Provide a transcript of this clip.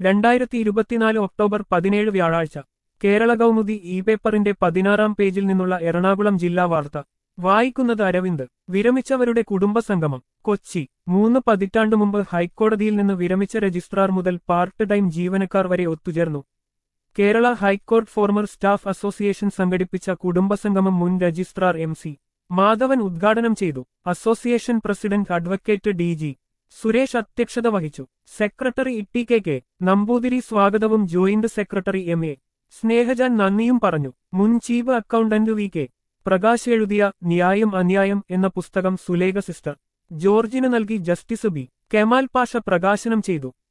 രണ്ടായിരത്തി ഇരുപത്തിനാല് ഒക്ടോബർ പതിനേഴ് വ്യാഴാഴ്ച കേരള കൗമുദി ഇ പേപ്പറിന്റെ പതിനാറാം പേജിൽ നിന്നുള്ള എറണാകുളം ജില്ലാ വാർത്ത വായിക്കുന്നത് അരവിന്ദ് വിരമിച്ചവരുടെ കുടുംബസംഗമം കൊച്ചി മൂന്ന് പതിറ്റാണ്ടു മുമ്പ് ഹൈക്കോടതിയിൽ നിന്ന് വിരമിച്ച രജിസ്ട്രാർ മുതൽ പാർട്ട് ടൈം ജീവനക്കാർ വരെ ഒത്തുചേർന്നു Kerala high court former staff association സംഘടിപ്പിച്ച കുടുംബസംഗമം മുൻ രജിസ്ട്രാർ എം സി മാധവൻ ഉദ്ഘാടനം ചെയ്തു association president advocate D G Suresh അധ്യക്ഷത വഹിച്ചു secretary E T K K Namboothiri സ്വാഗതവും joint secretary M A Snehajan നന്ദിയും പറഞ്ഞു മുൻ chief accountant V K Prakash എഴുതിയ ന്യായം അന്യായം എന്ന പുസ്തകം സുലേഖ സിസ്റ്റർ ജോർജിന് നൽകി ജസ്റ്റിസ് ബി കെമാൽ പാഷ പ്രകാശനം ചെയ്തു